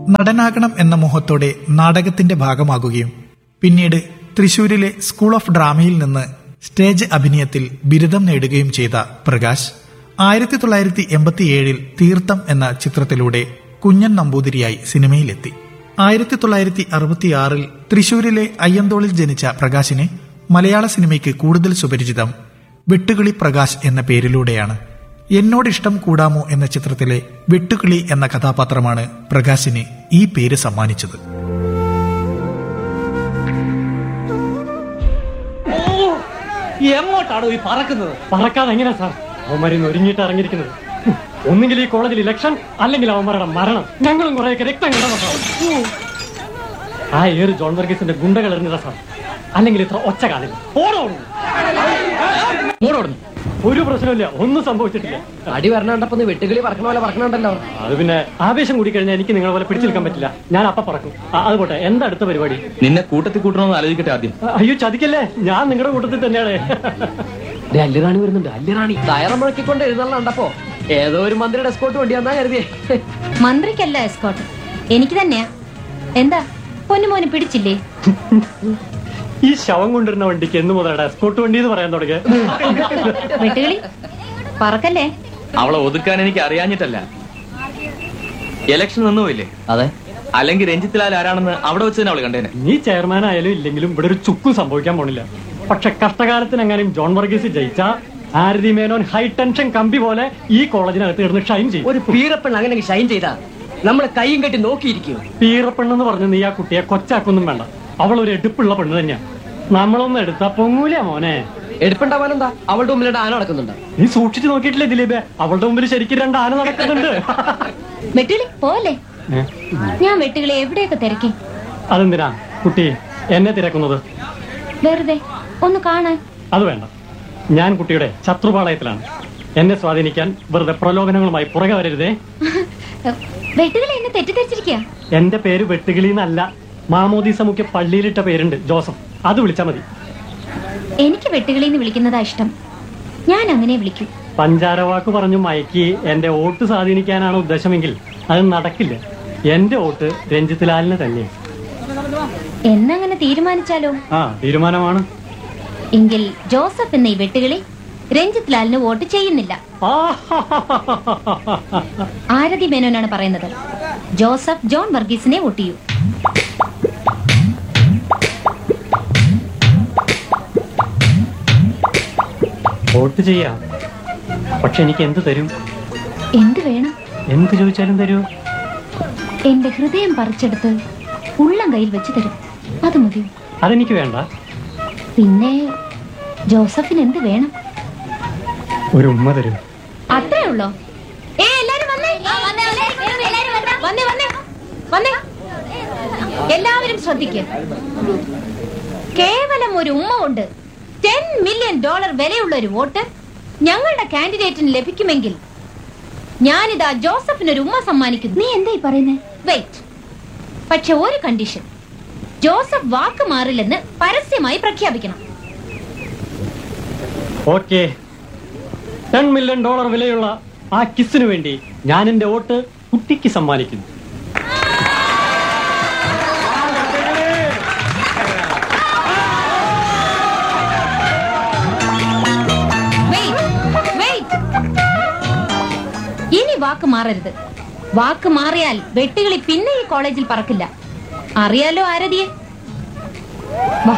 നടനാകണം എന്ന മോഹത്തോടെ നാടകത്തിന്റെ ഭാഗമാകുകയും പിന്നീട് തൃശൂരിലെ സ്കൂൾ ഓഫ് ഡ്രാമയിൽ നിന്ന് സ്റ്റേജ് അഭിനയത്തിൽ ബിരുദം നേടുകയും ചെയ്ത പ്രകാശ് ആയിരത്തി തൊള്ളായിരത്തി എൺപത്തിയേഴിൽ തീർത്ഥം എന്ന ചിത്രത്തിലൂടെ കുഞ്ഞൻ നമ്പൂതിരിയായി സിനിമയിലെത്തി ആയിരത്തി തൊള്ളായിരത്തി അറുപത്തിയാറിൽ തൃശൂരിലെ അയ്യന്തോളിൽ ജനിച്ച പ്രകാശിനെ മലയാള സിനിമയ്ക്ക് കൂടുതൽ സുപരിചിതം വെട്ടുകിളി പ്രകാശ് എന്ന പേരിലൂടെയാണ് എന്നോടിഷ്ടം കൂടാമോ എന്ന ചിത്രത്തിലെ വെട്ടുകിളി എന്ന കഥാപാത്രമാണ് പ്രകാശിന് ഈ പേര് സമ്മാനിച്ചത് എങ്ങോട്ടാണോ ഈ പറക്കുന്നത് പറക്കാതെ എങ്ങനെയാ സാർ അവന്മാരിന്ന് ഒരുങ്ങിയിട്ട് ഇറങ്ങിയിരിക്കുന്നത് ഹും, ഒന്നുകിൽ ഈ കോളേജിൽ ഇലക്ഷൻ അല്ലെങ്കിൽ അവന്മാരുടെ മരണം ഞങ്ങളും കുറെയൊക്കെ രക്തം കണ്ടതാ സാർ ഹും. ആ ഏറ് ജോൺ വർഗീസിന്റെ ഗുണ്ടകൾ എറിഞ്ഞതാ സാർ അല്ലെങ്കിൽ ഇത്ര ഒച്ച കാണില്ല ഓടോടുന്നു ഓടോടുന്നു ഒരു പ്രശ്നമില്ല ഒന്നും സംഭവിച്ചിട്ടില്ല അടി വരണണ്ടപ്പോ വെട്ടുകിളി പറക്കണ പോലെ പറക്കണുണ്ടല്ലോ അത് പിന്നെ ആവേശം കൂടി കഴിഞ്ഞാൽ എനിക്ക് നിങ്ങളെ പോലെ പിടിച്ചു നിൽക്കാൻ പറ്റില്ല ഞാൻ അപ്പ പറക്കും ആ, അത് പോട്ടെ എന്താ അടുത്ത പരിപാടി നിന്നെ കൂട്ടത്തിൽ കൂട്ടണമെന്ന് ആലോചിക്കട്ടെ ആദ്യം ആ, അയ്യോ ചതിക്കല്ലേ ഞാൻ നിങ്ങളുടെ കൂട്ടത്തിൽ തന്നെയാണ് ദേ അല്ലിറാണി വരുന്നുണ്ട് അല്ലിറാണി ടയർ മുഴക്കിക്കൊണ്ട് എഴുന്നള്ളണ്ടപ്പോ ഏതോ ഒരു മന്ത്രിയുടെ എസ്കോട്ട് വണ്ടിയാന്നാ കരുതിയേ മന്ത്രിക്കല്ല എസ്കോട്ട് എനിക്ക് തന്നെയാ എന്താ പൊന്നുമോനെ പിടിച്ചില്ലേ ഈ ശവം കൊണ്ടിരുന്ന വണ്ടിക്ക് എന്ന് മുതലാണ് എസ്കോട്ട് വണ്ടി എന്ന് പറയാൻ തുടങ്ങിയ വെട്ടുകളി പറക്കല്ലേ അവളെ ഒതുക്കാൻ എനിക്ക് അറിയാഞ്ഞിട്ടല്ല ഇലക്ഷൻ നിന്നുപോയില്ലേ അതെ അല്ലെങ്കിൽ രഞ്ജിത്ത് ലാൽ ആരാണെന്ന് അവിടെ വെച്ച് തന്നെ അവള് കണ്ടേനെ നീ ചെയർമാൻ ആയാലും ഇല്ലെങ്കിലും ഇവിടെ ഒരു ചുക്കും സംഭവിക്കാൻ പോണില്ല പക്ഷെ കഷ്ടകാലത്തിന് എങ്ങാനും ജോൺ വർഗീസ് ജയിച്ച ആരതി മേനോൻ ഹൈ ടെൻഷൻ കമ്പി പോലെ ഈ കോളേജിനകത്ത് കിടന്ന് ഷൈൻ ചെയ്യും ഒരു പീറപ്പെണ്ണ് അങ്ങനെ ഷൈൻ ചെയ്താ നമ്മള് കൈയും കെട്ടി നോക്കിയിരിക്കും പീറപ്പെണ്ണെന്ന് പറഞ്ഞ് നീ ആ കുട്ടിയെ കൊച്ചാക്കൊന്നും വേണ്ട അവൾ ഒരു എടുപ്പുള്ള പെണ്ണ് തന്നെയാ നമ്മളൊന്നും എടുത്താ പൊങ്ങൂല മോനെ എടുപ്പുണ്ടാവാനെന്താ അവളുടെ മുമ്പിലിട്ട് ആന നടക്കുന്നുണ്ട് നീ സൂക്ഷിച്ചു നോക്കിയിട്ടില്ലേ ദിലീപേ അവളുടെ മുമ്പിൽ ശരിക്കും രണ്ട് ആന നടക്കുന്നുണ്ട് വെട്ടുകളി പോലെ ഏ? ഞാൻ വെട്ടുകളി എവിടെയൊക്കെ തിരക്കി അതെന്തിനാ കുട്ടി എന്നെ തിരക്കുന്നത് വെറുതെ ഒന്ന് കാണാൻ അത് വേണ്ട ഞാൻ കുട്ടിയുടെ ശത്രുപാളയത്തിലാണ് എന്നെ സ്വാധീനിക്കാൻ വെറുതെ പ്രലോഭനങ്ങളുമായി പുറകെ വരരുതേ വെട്ടുകളി എന്നെ തെറ്റിദ്ധരിച്ചിരിക്കുക എന്റെ പേര് വെട്ടുകിളി എന്നല്ല മാമോദീസ മുഖ്യ പള്ളിയിലിട്ട പേരുണ്ട് ജോസഫ് അത് വിളിച്ചാ മതി എനിക്ക് വെട്ടുകളി എന്ന് വിളിക്കുന്നതാ ഇഷ്ടം ഞാൻ അങ്ങനെ വിളിക്കൂ പഞ്ചാരവാക്ക് പറഞ്ഞു മയക്കി എന്റെ വോട്ട് സ്വാധീനിക്കാനാണ് ഉദ്ദേശമെങ്കിൽ അത് നടക്കില്ല എന്റെ വോട്ട് രഞ്ജിത്ത് ലാലിന് തന്നെയാണ് എന്നങ്ങനെ തീരുമാനിച്ചാലോ ആ തീരുമാനമാണ് എങ്കിൽ ജോസഫ് എന്ന ഈ വെട്ടുകളി രഞ്ജിത്ത് ലാലിന് വോട്ട് ചെയ്യുന്നില്ല ആ ആരതി മേനോനാണ് പറയുന്നത് ജോസഫ് ജോൺ വർഗീസിനെ വോട്ട് ചെയ്യൂ വോട്ട് ചെയ്യാം പക്ഷെ എനിക്ക് എന്ത് തരും എന്ത് വേണം എന്ത് ചോദിച്ചാലും തരൂ എന്റെ ഹൃദയം പറിച്ചെടുത്ത് ഉള്ളം കയ്യിൽ വെച്ച് തരും അത് മതി അതെനിക്ക് വേണ്ട പിന്നെ ജോസഫിന് എന്ത് വേണം ഒരു ഉമ്മ തരൂ അത്രേ ഉള്ളോ ഏ എല്ലാരും വന്നേ വന്നേ വന്നേ വന്നേ എല്ലാവരും ശ്രദ്ധിക്കുക കേവലം ഒരു ഉമ്മ കൊണ്ട് ടെൻ മില്യൺ ഡോളർ വിലയുള്ള ഒരു വോട്ട് ഞങ്ങളുടെ കാൻഡിഡേറ്റിന് ലഭിക്കുമെങ്കിൽ ഞാനിതാ ജോസഫിന് ഒരു ഉമ്മ സമ്മാനിക്കുന്നു നീ എന്തായി പറയുന്നേ വെയിറ്റ് പക്ഷെ ഒരു കണ്ടീഷൻ ജോസഫ് വാക്ക് മാറില്ലെന്ന് പരസ്യമായി പ്രഖ്യാപിക്കണം ഓക്കെ ടെൻ മില്യൺ ഡോളർ വിലയുള്ള ആ കിസിനു വേണ്ടി ഞാൻ എന്റെ വോട്ട് കുട്ടിക്ക് സമ്മാനിക്കുന്നു Wait, wait. ഇനി വാക്ക് മാറരുത് വാക്ക് മാറിയാൽ വെട്ടുകിളി പിന്നെ ഈ കോളേജിൽ പറക്കില്ല അറിയാലോ ആരതിയെ വാ.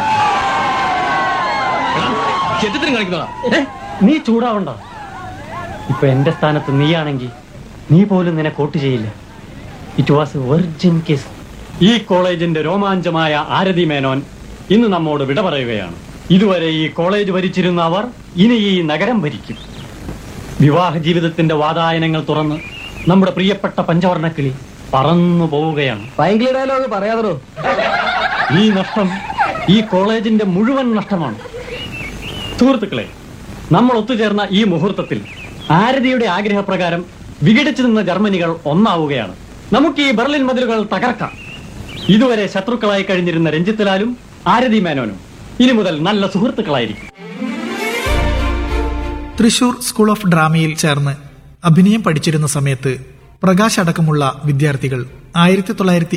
ചെറ്റത്തിനും കാണിക്കുന്നതാ ഏ, നീ ചൂടാവണ്ട ഇപ്പൊ എന്റെ സ്ഥാനത്ത് നീയാണെങ്കിൽ നീ പോലും നിന്നെ കോട്ട് ചെയ്യില്ല ഇറ്റ് വാസ് വെർജിൻ കേസ് ഈ കോളേജിന്റെ രോമാഞ്ചമായ ആരതി മേനോൻ ഇന്ന് നമ്മോട് വിട പറയുകയാണ് ഇതുവരെ ഈ കോളേജ് ഭരിച്ചിരുന്ന അവർ ഇനി ഈ നഗരം ഭരിക്കും വിവാഹ ജീവിതത്തിന്റെ വാതായനങ്ങൾ തുറന്ന് നമ്മുടെ പ്രിയപ്പെട്ട പഞ്ചവർണ്ണക്കിളി പറന്നു പോവുകയാണ് ഭയങ്കര ഡയലോഗ് പറയാതോ ഈ നഷ്ടം ഈ കോളേജിന്റെ മുഴുവൻ നഷ്ടമാണ് സുഹൃത്തുക്കളെ നമ്മൾ ഒത്തുചേർന്ന ഈ മുഹൂർത്തത്തിൽ ആരതിയുടെ ആഗ്രഹപ്രകാരം വിഘടിച്ചു നിന്ന ജർമ്മനികൾ ഒന്നാവുകയാണ് നമുക്ക് ഈ ബെർലിൻ മതിലുകൾ തകർക്കാം ഇതുവരെ ശത്രുക്കളായി കഴിഞ്ഞിരുന്ന രഞ്ജിത്ത് ലാലും ആരതി മേനോനും ഇനി മുതൽ നല്ല സുഹൃത്തുക്കളായിരിക്കും തൃശൂർ സ്കൂൾ ഓഫ് ഡ്രാമയിൽ ചേർന്ന് അഭിനയം പഠിച്ചിരുന്ന സമയത്ത് പ്രകാശ് അടക്കമുള്ള വിദ്യാർത്ഥികൾ ആയിരത്തി തൊള്ളായിരത്തി